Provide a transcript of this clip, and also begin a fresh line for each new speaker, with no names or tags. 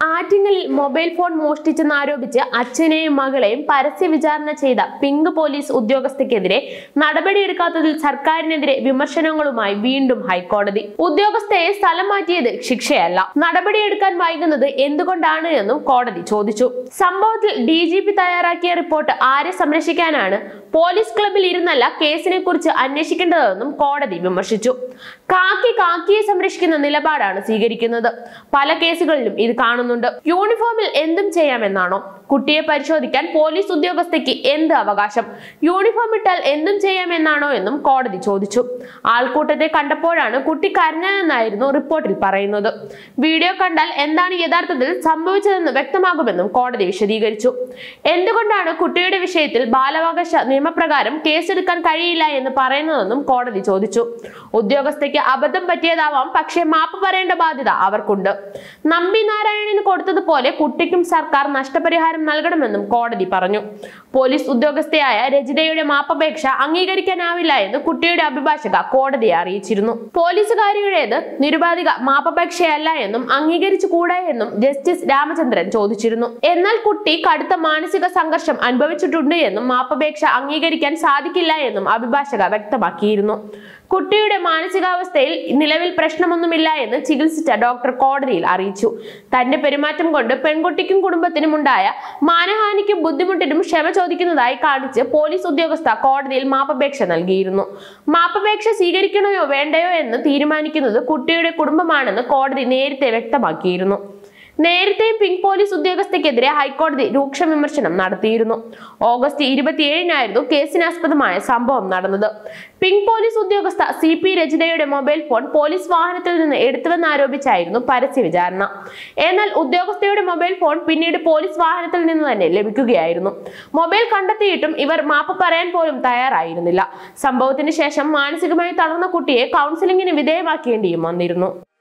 ആറ്റിങ്ങലിൽ mobile phone മോഷ്ടിച്ചെന്നാരോപിച്ച് അച്ഛനെയും മകളെയും പരസ്യ വിചാരണ ചെയ്ത പിങ്ക് പോലീസ് ഉദ്യോഗസ്ഥയ്ക്കെതിരെ നടപടിയെടുക്കാത്തതിൽ സർക്കാരിനെതിരെ വിമർശനങ്ങളുമായി വീണ്ടും ഹൈക്കോടതി ഉദ്യോഗസ്ഥയെ സ്ഥലം മാറ്റിയത് ശിക്ഷയല്ല നടപടിയെടുക്കാൻ വൈകുന്നത് എന്തുകൊണ്ടാണ് എന്നും കോടതി ചോദിച്ചു സംഭവത്തിൽ ഡി ജി പി തയ്യാറാക്കിയ റിപ്പോർട്ട് ആരെ സംരക്ഷിക്കാനാണ് പോലീസ് ക്ലബിൽ ഇരുന്നല്ല കേസിനെ കുറിച്ച് അന്വേഷിക്കേണ്ടതെന്നും കോടതി വിമർശിച്ചു കാക്കി കാക്കിയെ സംരക്ഷിക്കുന്ന നിലപാടാണ് സ്വീകരിക്കുന്നത് പല കേസുകളിലും ഇത് കാണുന്നുണ്ട് യൂണിഫോമിൽ എന്തും ചെയ്യാമെന്നാണോ കുട്ടിയെ പരിശോധിക്കാൻ പോലീസ് ഉദ്യോഗസ്ഥയ്ക്ക് എന്ത് അവകാശം യൂണിഫോം ഇട്ടാൽ എന്തും ചെയ്യാമെന്നാണോ എന്നും കോടതി ചോദിച്ചു ആൾക്കൂട്ടത്തെ കണ്ടപ്പോഴാണ് കുട്ടി കരഞ്ഞതെന്നായിരുന്നു റിപ്പോർട്ടിൽ പറയുന്നത് വീഡിയോ കണ്ടാൽ എന്താണ് യഥാർത്ഥത്തിൽ സംഭവിച്ചതെന്ന് വ്യക്തമാകുമെന്നും കോടതി വിശദീകരിച്ചു എന്തുകൊണ്ടാണ് കുട്ടിയുടെ വിഷയത്തിൽ ബാലാവകാശ നിയമപ്രകാരം കേസെടുക്കാൻ കഴിയില്ല എന്ന് പറയുന്നതെന്നും കോടതി ചോദിച്ചു ഉദ്യോഗസ്ഥയ്ക്ക് അബദ്ധം പറ്റിയതാവാം പക്ഷേ മാപ്പ് പറയേണ്ട ബാധ്യത അവർക്കുണ്ട് നമ്പി നാരായണന് കൊടുത്തതുപോലെ കുട്ടിക്കും സർക്കാർ നഷ്ടപരിഹാരം നൽകണമെന്നും കോടതി പറഞ്ഞു പോലീസ് ഉദ്യോഗസ്ഥയായ രജിതയുടെ മാപ്പപേക്ഷ അംഗീകരിക്കാനാവില്ല എന്ന് കുട്ടിയുടെ അഭിഭാഷക കോടതിയെ അറിയിച്ചിരുന്നു പോലീസുകാരിയുടേത് നിരുപാധിക മാപ്പപേക്ഷയല്ല എന്നും അംഗീകരിച്ചുകൂടാ എന്നും ജസ്റ്റിസ് രാമചന്ദ്രൻ ചോദിച്ചിരുന്നു എന്നാൽ കുട്ടി കടുത്ത മാനസിക സംഘർഷം അനുഭവിച്ചിട്ടുണ്ട് എന്നും മാപ്പപേക്ഷ അംഗീകരിക്കാൻ സാധിക്കില്ല എന്നും അഭിഭാഷക വ്യക്തമാക്കിയിരുന്നു കുട്ടിയുടെ മാനസികാവസ്ഥയിൽ നിലവിൽ പ്രശ്നമൊന്നുമില്ല എന്ന് ചികിത്സിച്ച ഡോക്ടർ കോടതിയിൽ അറിയിച്ചു തന്റെ പെരുമാറ്റം കൊണ്ട് പെൺകുട്ടിക്കും കുടുംബത്തിനും ഉണ്ടായ മാനഹാനിക്കും ബുദ്ധിമുട്ടിനും ക്ഷമ ചോദിക്കുന്നതായി കാണിച്ച് പോലീസ് ഉദ്യോഗസ്ഥ കോടതിയിൽ മാപ്പപേക്ഷ നൽകിയിരുന്നു മാപ്പപേക്ഷ സ്വീകരിക്കണമോ വേണ്ടയോ എന്ന് തീരുമാനിക്കുന്നത് കുട്ടിയുടെ കുടുംബമാണെന്ന് കോടതി നേരത്തെ വ്യക്തമാക്കിയിരുന്നു നേരത്തെ പിങ്ക് പോലീസ് ഉദ്യോഗസ്ഥയ്ക്കെതിരെ ഹൈക്കോടതി രൂക്ഷ വിമർശനം നടത്തിയിരുന്നു ഓഗസ്റ്റ് ഇരുപത്തിയേഴിനായിരുന്നു കേസിനാസ്പദമായ സംഭവം നടന്നത് പിങ്ക് പോലീസ് ഉദ്യോഗസ്ഥ സി പി രജിതയുടെ മൊബൈൽ ഫോൺ പോലീസ് വാഹനത്തിൽ നിന്ന് എടുത്തുവെന്നാരോപിച്ചായിരുന്നു പരസ്യ വിചാരണ എന്നാൽ ഉദ്യോഗസ്ഥയുടെ മൊബൈൽ ഫോൺ പിന്നീട് പോലീസ് വാഹനത്തിൽ നിന്ന് തന്നെ ലഭിക്കുകയായിരുന്നു മൊബൈൽ കണ്ടെത്തിയിട്ടും ഇവർ മാപ്പ് പറയാൻ പോലും തയ്യാറായിരുന്നില്ല സംഭവത്തിന് ശേഷം മാനസികമായി തളർന്ന കുട്ടിയെ കൗൺസിലിംഗിന് വിധേയമാക്കേണ്ടിയും വന്നിരുന്നു